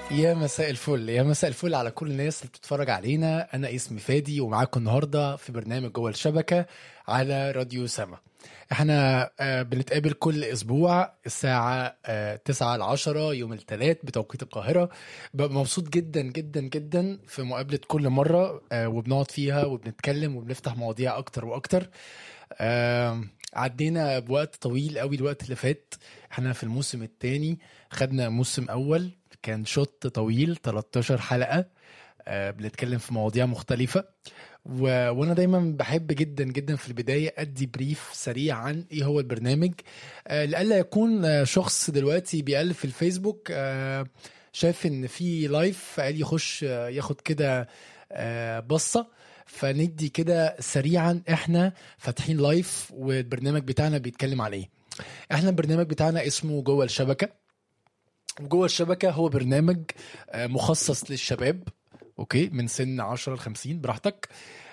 يا مساء الفل يا مساء الفل على كل الناس اللي بتتفرج علينا انا اسمي فادي ومعاكم النهارده في برنامج جوه الشبكه على راديو سما احنا آه، بنتقابل كل اسبوع الساعه آه، 9 ل 10 يوم الثلاث بتوقيت القاهره ببقى مبسوط جدا جدا جدا في مقابله كل مره آه، وبنقعد فيها وبنتكلم وبنفتح مواضيع اكتر واكتر آم، عدينا بوقت طويل قوي الوقت اللي فات احنا في الموسم الثاني خدنا موسم اول كان شوط طويل 13 حلقة آه، بنتكلم في مواضيع مختلفة و... وانا دايما بحب جدا جدا في البداية ادي بريف سريع عن ايه هو البرنامج آه، لألا يكون آه، شخص دلوقتي بيقلب في الفيسبوك آه، شايف ان في لايف فقال يخش آه، ياخد كده آه، بصة فندي كده سريعا احنا فاتحين لايف والبرنامج بتاعنا بيتكلم عن ايه احنا البرنامج بتاعنا اسمه جوه الشبكة جوه الشبكة هو برنامج آه، مخصص للشباب اوكي من سن 10 ل 50 براحتك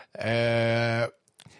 آه،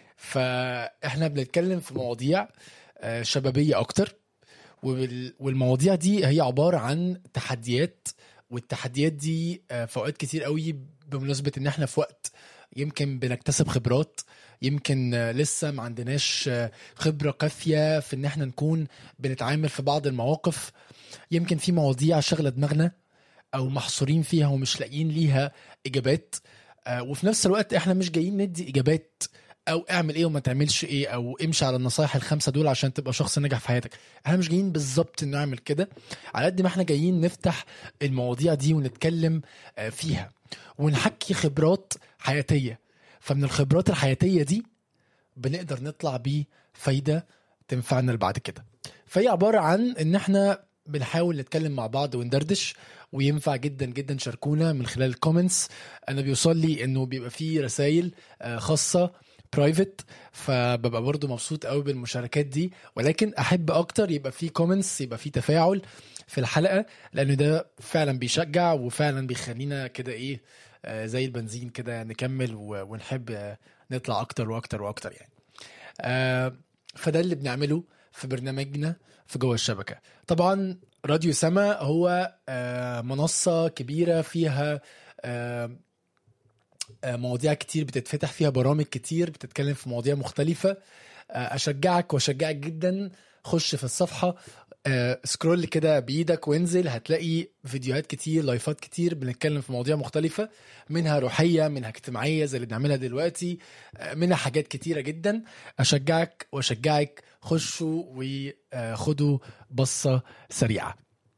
فاحنا بنتكلم في مواضيع آه، شبابية اكتر وال- والمواضيع دي هي عبارة عن تحديات والتحديات دي آه، في اوقات كتير قوي بمناسبة ان احنا في وقت يمكن بنكتسب خبرات يمكن آه، لسه ما عندناش آه، خبرة كافية في ان احنا نكون بنتعامل في بعض المواقف يمكن في مواضيع شغلة دماغنا او محصورين فيها ومش لاقيين ليها اجابات آه، وفي نفس الوقت احنا مش جايين ندي اجابات او اعمل ايه وما تعملش ايه او امشي على النصايح الخمسه دول عشان تبقى شخص ناجح في حياتك احنا مش جايين بالظبط نعمل كده على قد ما احنا جايين نفتح المواضيع دي ونتكلم آه، فيها ونحكي خبرات حياتيه فمن الخبرات الحياتيه دي بنقدر نطلع بيه فايده تنفعنا لبعد كده فهي عباره عن ان احنا بنحاول نتكلم مع بعض وندردش وينفع جدا جدا شاركونا من خلال الكومنتس انا بيوصل لي انه بيبقى فيه رسائل آه، خاصه برايفت فببقى برضو مبسوط قوي بالمشاركات دي ولكن احب اكتر يبقى فيه كومنتس يبقى فيه تفاعل في الحلقه لان ده فعلا بيشجع وفعلا بيخلينا كده ايه آه، زي البنزين كده نكمل و- ونحب آه، نطلع اكتر واكتر واكتر يعني آه، فده اللي بنعمله في برنامجنا في جوه الشبكه طبعا راديو سما هو آه، منصه كبيره فيها آه، آه، مواضيع كتير بتتفتح فيها برامج كتير بتتكلم في مواضيع مختلفة آه، أشجعك وأشجعك جدا خش في الصفحة آه، سكرول كده بإيدك وانزل هتلاقي فيديوهات كتير لايفات كتير بنتكلم في مواضيع مختلفة منها روحية منها اجتماعية زي اللي بنعملها دلوقتي آه، منها حاجات كتيرة جدا أشجعك وأشجعك خشوا وخدوا بصة سريعة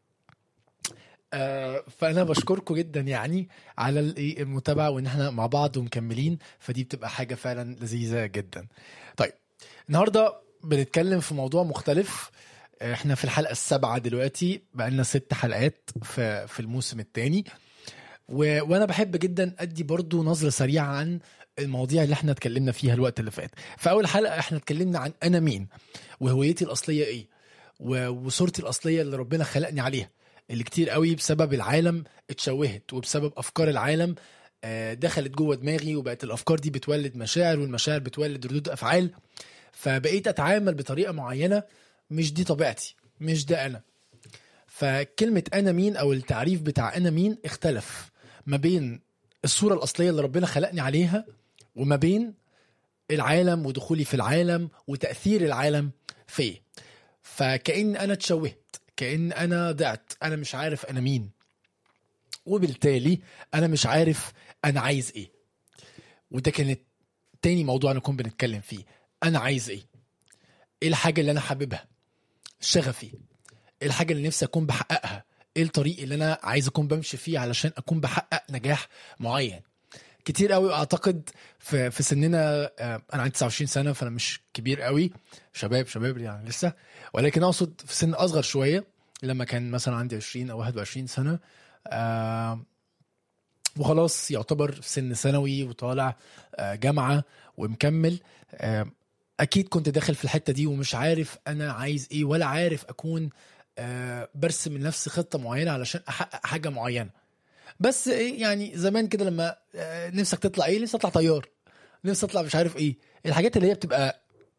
آه، فانا بشكركم جدا يعني على الإيه المتابعه وان احنا مع بعض ومكملين فدي بتبقى حاجه فعلا لذيذه جدا طيب النهارده بنتكلم في موضوع مختلف آه، احنا في الحلقه السابعه دلوقتي بقالنا ست حلقات في في الموسم الثاني و... وانا بحب جدا ادي برضو نظره سريعه عن المواضيع اللي احنا اتكلمنا فيها الوقت اللي فات في اول حلقه احنا اتكلمنا عن انا مين وهويتي الاصليه ايه و... وصورتي الاصليه اللي ربنا خلقني عليها اللي كتير قوي بسبب العالم اتشوهت وبسبب افكار العالم آه، دخلت جوه دماغي وبقت الافكار دي بتولد مشاعر والمشاعر بتولد ردود افعال فبقيت اتعامل بطريقه معينه مش دي طبيعتي مش ده انا فكلمه انا مين او التعريف بتاع انا مين اختلف ما بين الصوره الاصليه اللي ربنا خلقني عليها وما بين العالم ودخولي في العالم وتاثير العالم فيه فكأن انا اتشوهت كأن انا ضعت انا مش عارف انا مين وبالتالي انا مش عارف انا عايز ايه وده كانت تاني موضوع نكون بنتكلم فيه انا عايز ايه ايه الحاجه اللي انا حاببها شغفي ايه الحاجه اللي نفسي اكون بحققها ايه الطريق اللي انا عايز اكون بمشي فيه علشان اكون بحقق نجاح معين كتير قوي اعتقد في في سننا آه، انا عندي 29 سنه فانا مش كبير قوي شباب شباب يعني لسه ولكن اقصد في سن اصغر شويه لما كان مثلا عندي 20 او 21 سنه آه وخلاص يعتبر في سن ثانوي وطالع آه جامعه ومكمل آه اكيد كنت داخل في الحته دي ومش عارف انا عايز ايه ولا عارف اكون آه برسم لنفسي خطه معينه علشان احقق حاجه معينه بس إيه يعني زمان كده لما آه، نفسك تطلع ايه نفسي اطلع طيار نفسي اطلع مش عارف ايه الحاجات اللي هي بتبقى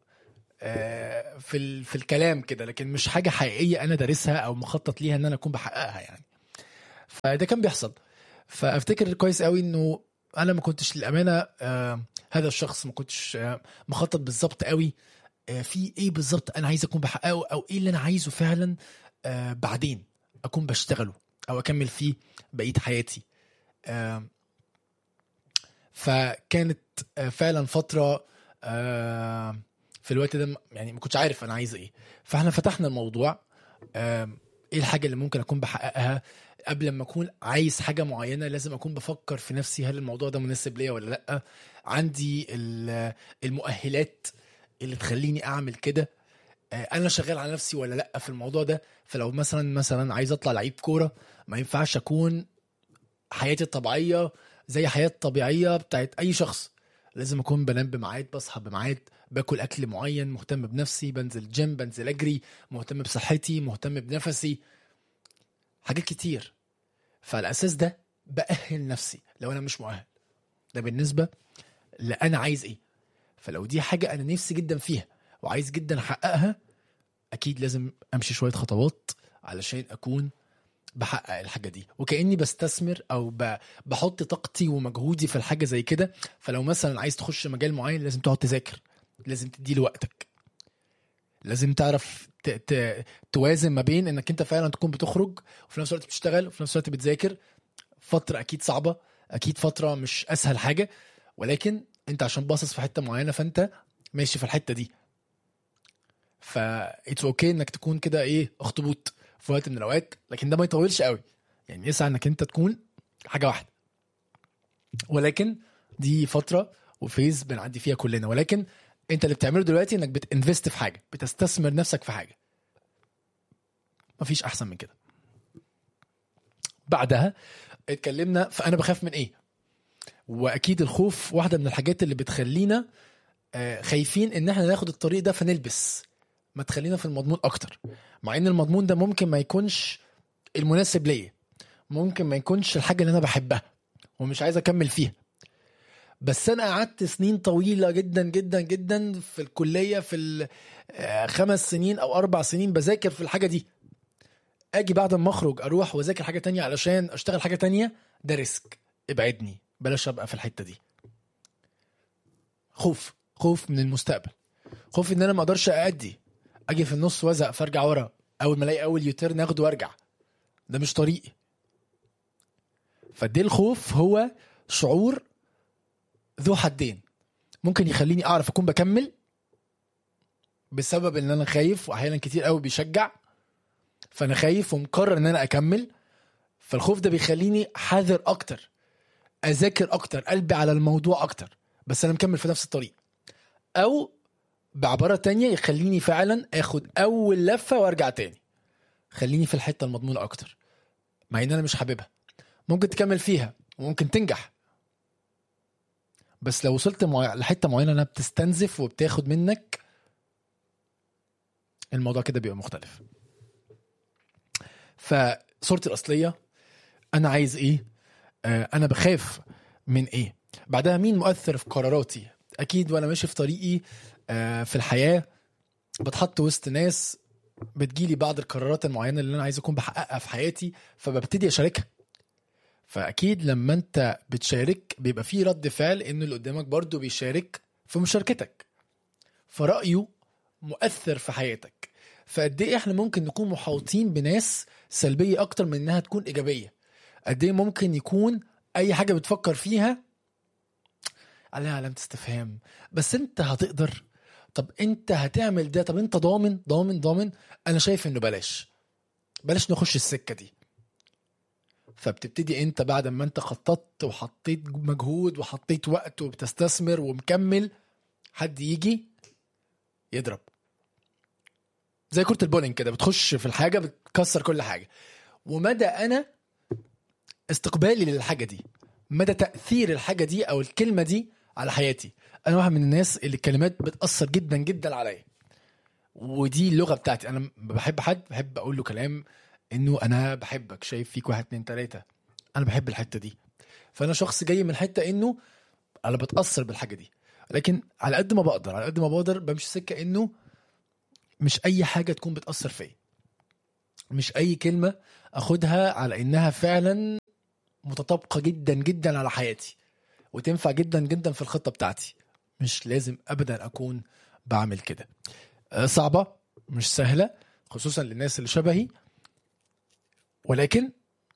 آه، في ال- في الكلام كده لكن مش حاجه حقيقيه انا دارسها او مخطط ليها ان انا اكون بحققها يعني آه، ده كان بيحصل فافتكر كويس قوي انه انا ما كنتش للامانه آه، هذا الشخص ما كنتش آه، مخطط بالظبط قوي آه، في ايه بالظبط انا عايز اكون بحققه او ايه اللي انا عايزه فعلا آه، بعدين اكون بشتغله او اكمل فيه بقيه حياتي آه، فكانت آه، فعلا فتره آه، في الوقت ده يعني ما كنتش عارف انا عايز ايه فاحنا فتحنا الموضوع آم، ايه الحاجه اللي ممكن اكون بحققها قبل ما اكون عايز حاجه معينه لازم اكون بفكر في نفسي هل الموضوع ده مناسب ليا ولا لا عندي ال- المؤهلات اللي تخليني اعمل كده آه، انا شغال على نفسي ولا لا في الموضوع ده فلو مثلا مثلا عايز اطلع لعيب كوره ما ينفعش اكون حياتي الطبيعيه زي حياه طبيعيه بتاعت اي شخص لازم اكون بنام بميعاد بصحى بميعاد باكل اكل معين مهتم بنفسي بنزل جيم بنزل اجري مهتم بصحتي مهتم بنفسي حاجات كتير فعلى الاساس ده باهل نفسي لو انا مش مؤهل ده بالنسبه لانا عايز ايه فلو دي حاجه انا نفسي جدا فيها وعايز جدا احققها اكيد لازم امشي شويه خطوات علشان اكون بحقق الحاجه دي وكاني بستثمر او ب... بحط طاقتي ومجهودي في الحاجه زي كده فلو مثلا عايز تخش مجال معين لازم تقعد تذاكر لازم تديله وقتك لازم تعرف ت... ت... توازن ما بين انك انت فعلا تكون بتخرج وفي نفس الوقت بتشتغل وفي نفس الوقت بتذاكر فتره اكيد صعبه اكيد فتره مش اسهل حاجه ولكن انت عشان باصص في حته معينه فانت ماشي في الحته دي ف اتس اوكي انك تكون كده ايه اخطبوط في وقت من الاوقات لكن ده ما يطولش قوي يعني يسعى انك انت تكون حاجه واحده ولكن دي فتره وفيز بنعدي فيها كلنا ولكن انت اللي بتعمله دلوقتي انك بتنفست في حاجه بتستثمر نفسك في حاجه مفيش احسن من كده بعدها اتكلمنا فانا بخاف من ايه واكيد الخوف واحده من الحاجات اللي بتخلينا آه، خايفين ان احنا ناخد الطريق ده فنلبس ما تخلينا في المضمون اكتر مع ان المضمون ده ممكن ما يكونش المناسب ليا ممكن ما يكونش الحاجه اللي انا بحبها ومش عايز اكمل فيها بس انا قعدت سنين طويله جدا جدا جدا في الكليه في ال- آه، خمس سنين او اربع سنين بذاكر في الحاجه دي اجي بعد ما اخرج اروح واذاكر حاجه تانية علشان اشتغل حاجه تانية ده ريسك ابعدني بلاش ابقى في الحته دي خوف خوف من المستقبل خوف ان انا ما اقدرش اادي اجي في النص وازق فارجع ورا اول ما الاقي اول يوتيرن اخده وارجع ده مش طريقي فدي الخوف هو شعور ذو حدين ممكن يخليني اعرف اكون بكمل بسبب ان انا خايف واحيانا كتير قوي بيشجع فانا خايف ومقرر ان انا اكمل فالخوف ده بيخليني حذر اكتر اذاكر اكتر قلبي على الموضوع اكتر بس انا مكمل في نفس الطريق او بعبارة تانية يخليني فعلا اخد اول لفة وارجع تاني خليني في الحتة المضمونة اكتر مع ان انا مش حاببها ممكن تكمل فيها وممكن تنجح بس لو وصلت مع... لحتة معينة انها بتستنزف وبتاخد منك الموضوع كده بيبقى مختلف فصورتي الأصلية أنا عايز إيه آه أنا بخاف من إيه بعدها مين مؤثر في قراراتي أكيد وأنا ماشي في طريقي آه في الحياة بتحط وسط ناس بتجيلي بعض القرارات المعينة اللي أنا عايز أكون بحققها في حياتي فببتدي أشاركها فأكيد لما أنت بتشارك بيبقى فيه رد فعل إن اللي قدامك برضو بيشارك في مشاركتك فرأيه مؤثر في حياتك فقد ايه احنا ممكن نكون محاوطين بناس سلبيه اكتر من انها تكون ايجابيه قد ايه ممكن يكون اي حاجه بتفكر فيها عليها علامه استفهام بس انت هتقدر طب انت هتعمل ده طب انت ضامن ضامن ضامن انا شايف انه بلاش بلاش نخش السكه دي فبتبتدي انت بعد ما انت خططت وحطيت مجهود وحطيت وقت وبتستثمر ومكمل حد يجي يضرب زي كرة البولينج كده بتخش في الحاجة بتكسر كل حاجة ومدى أنا استقبالي للحاجة دي مدى تأثير الحاجة دي أو الكلمة دي على حياتي أنا واحد من الناس اللي الكلمات بتأثر جدا جدا عليا ودي اللغة بتاعتي أنا لما بحب حد بحب أقول له كلام إنه أنا بحبك شايف فيك واحد اتنين تلاتة أنا بحب الحتة دي فأنا شخص جاي من حتة إنه أنا بتأثر بالحاجة دي لكن على قد ما بقدر على قد ما بقدر بمشي سكة إنه مش اي حاجه تكون بتاثر فيا مش اي كلمه اخدها على انها فعلا متطابقه جدا جدا على حياتي وتنفع جدا جدا في الخطه بتاعتي مش لازم ابدا اكون بعمل كده آه، صعبه مش سهله خصوصا للناس اللي شبهي ولكن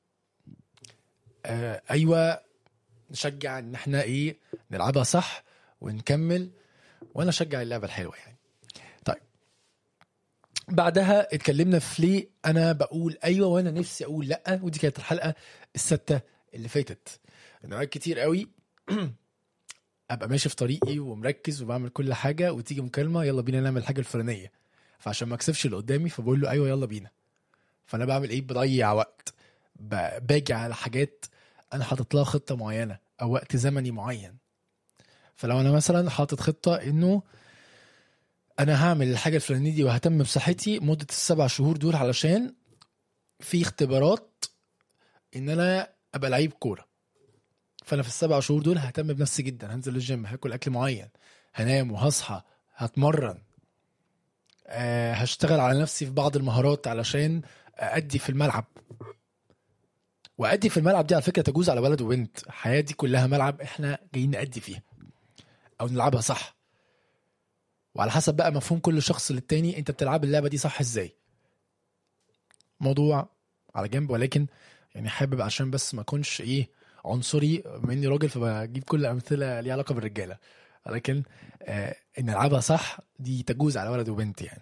آه ايوه نشجع ان احنا ايه نلعبها صح ونكمل وانا اشجع اللعبه الحلوه يعني طيب بعدها اتكلمنا في ليه انا بقول ايوه وانا نفسي اقول لا ودي كانت الحلقه السادسه اللي فاتت ان اوقات كتير قوي ابقى ماشي في طريقي ومركز وبعمل كل حاجه وتيجي مكالمه يلا بينا نعمل الحاجه الفلانيه فعشان ما اكسفش اللي قدامي فبقول له ايوه يلا بينا فانا بعمل ايه بضيع وقت ب- باجي على حاجات انا حاطط لها خطه معينه او وقت زمني معين فلو انا مثلا حاطط خطه انه انا هعمل الحاجه الفلانيه دي وههتم بصحتي مده السبع شهور دول علشان في اختبارات ان انا ابقى لعيب كوره فانا في السبع شهور دول ههتم بنفسي جدا هنزل الجيم هاكل اكل معين هنام وهصحى هتمرن أه هشتغل على نفسي في بعض المهارات علشان أدي في الملعب وأدي في الملعب دي على فكرة تجوز على ولد وبنت الحياة دي كلها ملعب احنا جايين نأدي فيها أو نلعبها صح وعلى حسب بقى مفهوم كل شخص للتاني انت بتلعب اللعبة دي صح ازاي موضوع على جنب ولكن يعني حابب عشان بس ما اكونش ايه عنصري بما اني راجل فبجيب كل امثله ليها علاقه بالرجاله ولكن آه ان نلعبها صح دي تجوز على ولد وبنت يعني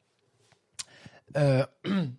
آه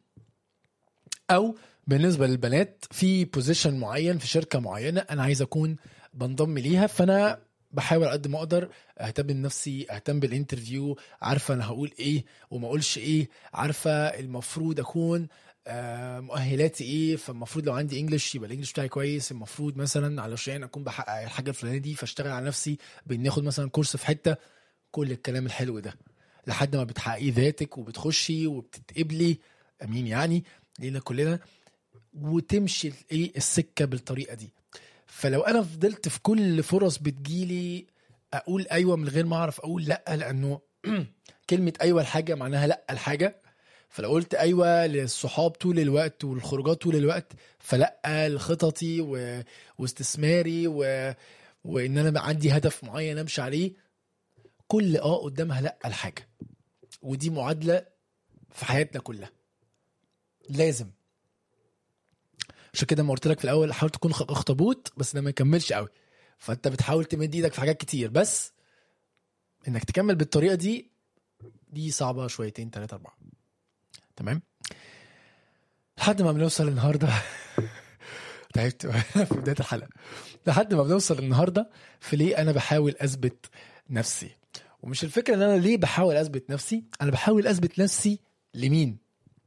او بالنسبه للبنات في بوزيشن معين في شركه معينه انا عايز اكون بنضم ليها فانا بحاول قد ما اقدر اهتم بنفسي اهتم بالانترفيو عارفه انا هقول ايه وما اقولش ايه عارفه المفروض اكون آه، مؤهلاتي ايه فالمفروض لو عندي انجلش يبقى الانجلش بتاعي كويس المفروض مثلا علشان اكون بحقق الحاجه الفلانيه دي فاشتغل على نفسي بان اخد مثلا كورس في حته كل الكلام الحلو ده لحد ما بتحققي ذاتك وبتخشي وبتتقبلي امين يعني لينا كلنا وتمشي ايه السكه بالطريقه دي فلو انا فضلت في كل فرص بتجيلي اقول ايوه من غير ما اعرف اقول لا لانه كلمه ايوه الحاجه معناها لا الحاجه فلو قلت ايوه للصحاب طول الوقت والخروجات طول الوقت فلا لخططي و... واستثماري و... وان انا بقى عندي هدف معين امشي عليه كل اه قدامها لا الحاجه ودي معادله في حياتنا كلها لازم عشان كده ما قلت لك في الاول حاول تكون خ- اخطبوط بس ده ما يكملش قوي فانت بتحاول تمد ايدك في حاجات كتير بس انك تكمل بالطريقه دي دي صعبه شويتين ثلاثه اربعه تمام لحد ما بنوصل النهارده تعبت في بدايه الحلقه لحد ما بنوصل النهارده في ليه انا بحاول اثبت نفسي ومش الفكره ان انا ليه بحاول اثبت نفسي انا بحاول اثبت نفسي لمين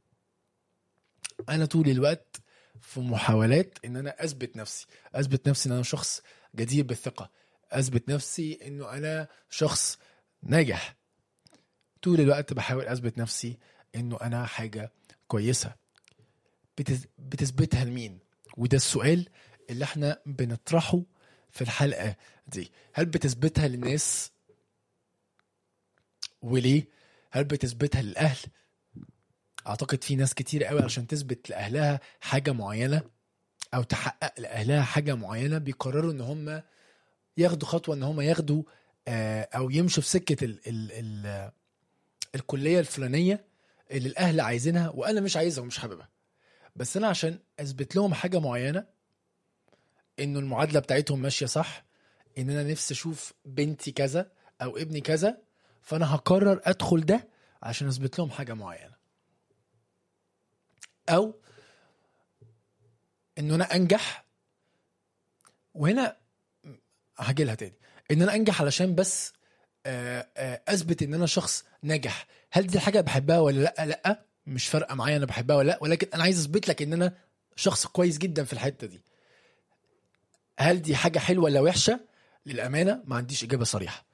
انا طول الوقت في محاولات ان انا اثبت نفسي اثبت نفسي ان انا شخص جدير بالثقه اثبت نفسي انه انا شخص ناجح طول الوقت بحاول اثبت نفسي انه انا حاجه كويسه بتز... بتثبتها لمين وده السؤال اللي احنا بنطرحه في الحلقه دي هل بتثبتها للناس وليه هل بتثبتها للاهل اعتقد في ناس كتير قوي عشان تثبت لاهلها حاجه معينه او تحقق لاهلها حاجه معينه بيقرروا ان هم ياخدوا خطوه ان هم ياخدوا آه، او يمشوا في سكه ال ال ال الكليه الفلانيه اللي الاهل عايزينها وانا مش عايزها ومش حاببها بس انا عشان اثبت لهم حاجه معينه انه المعادله بتاعتهم ماشيه صح ان انا نفسي اشوف بنتي كذا او ابني كذا فانا هقرر ادخل ده عشان اثبت لهم حاجه معينه او انه انا انجح وهنا هاجي لها تاني ان انا انجح علشان بس آه، آه، اثبت ان انا شخص ناجح هل دي الحاجه بحبها ولا لا لا مش فارقه معايا انا بحبها ولا لا ولكن انا عايز اثبت لك ان انا شخص كويس جدا في الحته دي هل دي حاجه حلوه ولا وحشه للامانه ما عنديش اجابه صريحه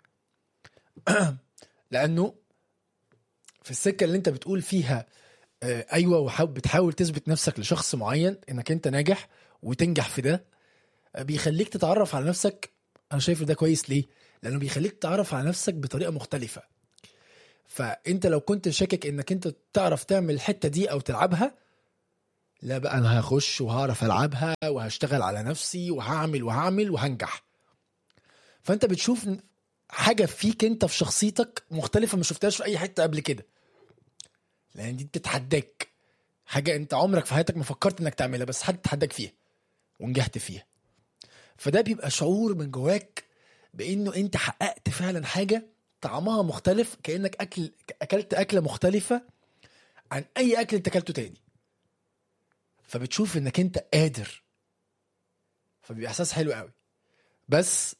لانه في السكه اللي انت بتقول فيها آه، ايوه وحاول بتحاول تثبت نفسك لشخص معين انك انت ناجح وتنجح في ده آه، بيخليك تتعرف على نفسك انا شايف ده كويس ليه لانه بيخليك تتعرف على نفسك بطريقه مختلفه فانت لو كنت شاكك انك انت تعرف تعمل الحته دي او تلعبها لا بقى انا هخش وهعرف العبها وهشتغل على نفسي وهعمل وهعمل وهنجح فانت بتشوف حاجه فيك انت في شخصيتك مختلفه ما شفتهاش في اي حته قبل كده لان دي بتتحداك حاجه انت عمرك في حياتك ما فكرت انك تعملها بس حد تحداك فيها ونجحت فيها فده بيبقى شعور من جواك بانه انت حققت فعلا حاجه طعمها مختلف كانك اكل اكلت اكله مختلفه عن اي اكل انت اكلته تاني فبتشوف انك انت قادر فبيبقى احساس حلو قوي بس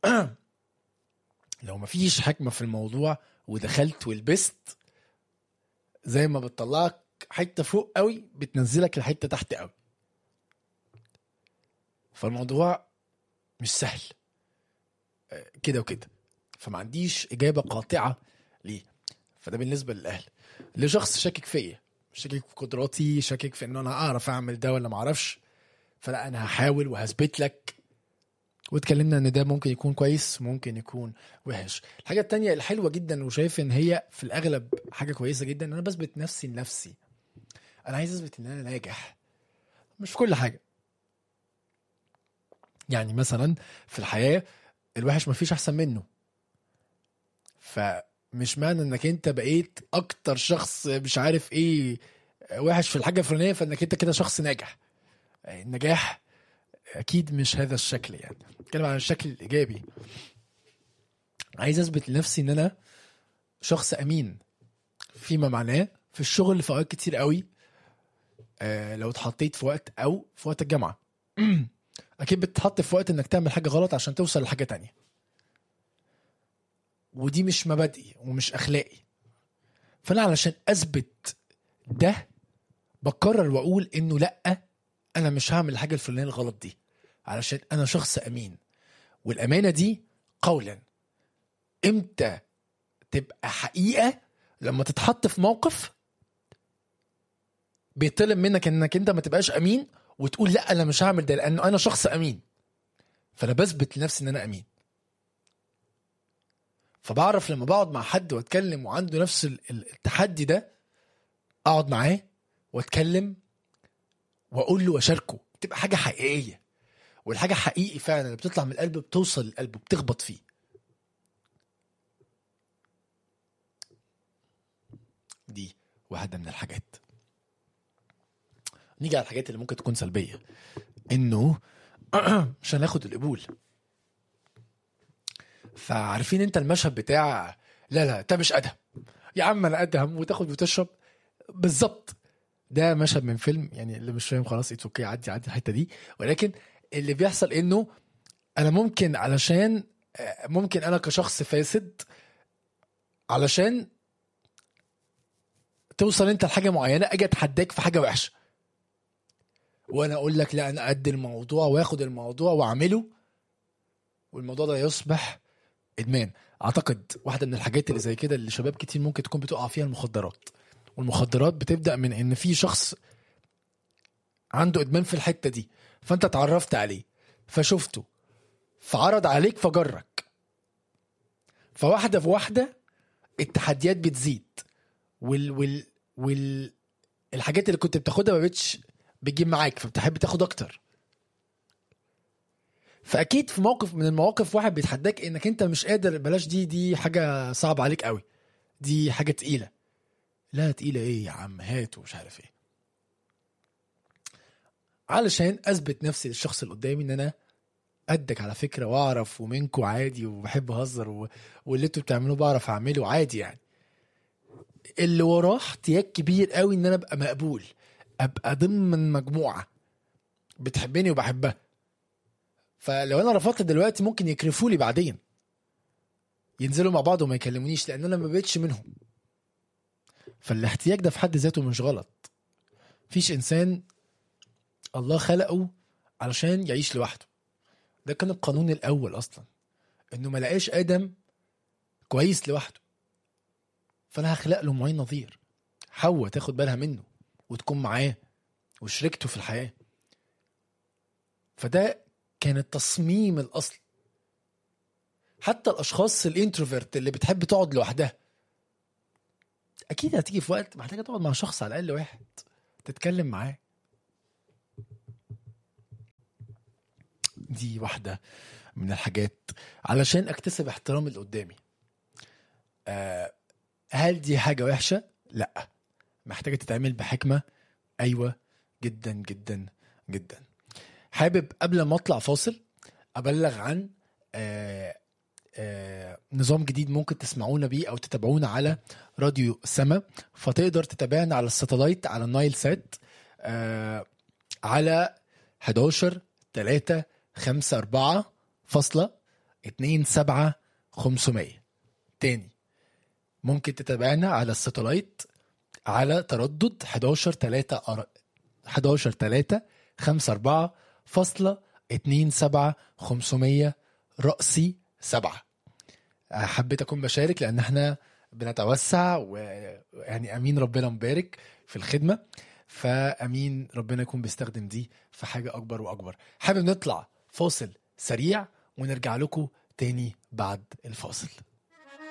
لو مفيش حكمه في الموضوع ودخلت ولبست زي ما بتطلعك حته فوق قوي بتنزلك لحته تحت قوي فالموضوع مش سهل آه، كده وكده فما عنديش اجابه قاطعه ليه فده بالنسبه للاهل لشخص شاكك فيا شاكك في قدراتي شاكك في ان انا اعرف اعمل ده ولا ما اعرفش فلا انا هحاول وهثبت لك واتكلمنا ان ده ممكن يكون كويس ممكن يكون وحش الحاجه التانية الحلوه جدا وشايف ان هي في الاغلب حاجه كويسه جدا ان انا بثبت نفسي لنفسي انا عايز اثبت ان انا ناجح مش في كل حاجه يعني مثلا في الحياه الوحش مفيش احسن منه فمش معنى انك انت بقيت اكتر شخص مش عارف ايه وحش في الحاجه الفلانيه فانك انت كده شخص ناجح النجاح اكيد مش هذا الشكل يعني بتكلم عن الشكل الايجابي عايز اثبت لنفسي ان انا شخص امين فيما معناه في الشغل في اوقات كتير قوي آه لو اتحطيت في وقت او في وقت الجامعه اكيد بتتحط في وقت انك تعمل حاجه غلط عشان توصل لحاجه تانية ودي مش مبادئي ومش اخلاقي فانا علشان اثبت ده بقرر واقول انه لا انا مش هعمل الحاجه الفلانيه الغلط دي علشان انا شخص امين والامانه دي قولا امتى تبقى حقيقه لما تتحط في موقف بيطلب منك انك انت ما تبقاش امين وتقول لا انا مش هعمل ده لانه انا شخص امين فانا بثبت لنفسي ان انا امين فبعرف لما بقعد مع حد واتكلم وعنده نفس ال- ال- التحدي ده اقعد معاه واتكلم واقول له واشاركه تبقى حاجه حقيقيه والحاجه حقيقي فعلا اللي بتطلع من القلب بتوصل للقلب وبتخبط فيه دي واحده من الحاجات نيجي على الحاجات اللي ممكن تكون سلبيه انه مش هناخد القبول فعارفين انت المشهد بتاع لا لا ده مش ادهم يا عم انا ادهم وتاخد وتشرب بالظبط ده مشهد من فيلم يعني اللي مش فاهم خلاص اتس اوكي عدي عدي الحته دي ولكن اللي بيحصل انه انا ممكن علشان آه، ممكن انا كشخص فاسد علشان توصل انت لحاجه معينه اجي اتحداك في حاجه وحشه وانا اقول لك لا انا قد الموضوع واخد الموضوع واعمله والموضوع ده يصبح ادمان اعتقد واحده من الحاجات اللي زي كده اللي شباب كتير ممكن تكون بتقع فيها المخدرات والمخدرات بتبدا من ان في شخص عنده ادمان في الحته دي فانت اتعرفت عليه فشفته فعرض عليك فجرك فواحده في واحده التحديات بتزيد وال وال وال الحاجات اللي كنت بتاخدها ما بقتش بتجيب معاك فبتحب تاخد اكتر فاكيد في موقف من المواقف واحد بيتحداك انك انت مش قادر بلاش دي دي حاجه صعبه عليك قوي دي حاجه تقيله لا تقيله ايه يا عم هات ومش عارف ايه علشان اثبت نفسي للشخص اللي قدامي ان انا قدك على فكره واعرف ومنكو عادي وبحب اهزر و... واللي انتوا بتعملوه بعرف اعمله عادي يعني اللي وراه احتياج كبير قوي ان انا ابقى مقبول ابقى ضمن مجموعه بتحبني وبحبها فلو انا رفضت دلوقتي ممكن يكرفوا لي بعدين ينزلوا مع بعض وما يكلمونيش لان انا ما بقتش منهم فالاحتياج ده في حد ذاته مش غلط مفيش انسان الله خلقه علشان يعيش لوحده ده كان القانون الاول اصلا انه ما لقاش ادم كويس لوحده فانا هخلق له معين نظير حواء تاخد بالها منه وتكون معاه وشركته في الحياه فده كان التصميم الاصلي حتى الاشخاص الانتروفيرت اللي بتحب تقعد لوحدها اكيد هتيجي في وقت محتاجه تقعد مع شخص على الاقل واحد تتكلم معاه دي واحده من الحاجات علشان اكتسب احترام اللي قدامي آه هل دي حاجه وحشه لا محتاجه تتعمل بحكمه ايوه جدا جدا جدا حابب قبل ما اطلع فاصل ابلغ عن آه آه نظام جديد ممكن تسمعونا بيه او تتابعونا على راديو سما فتقدر تتابعنا على الساتلايت على النايل سات آه على 11 3 5 4 فاصلة 2 7 500 تاني ممكن تتابعنا على الساتلايت على تردد 11 3 11 3 5 4 فاصلة 2 7 500 رأسي سبعة حبيت أكون بشارك لأن احنا بنتوسع ويعني أمين ربنا مبارك في الخدمة فأمين ربنا يكون بيستخدم دي في حاجة أكبر وأكبر حابب نطلع فاصل سريع ونرجع لكم تاني بعد الفاصل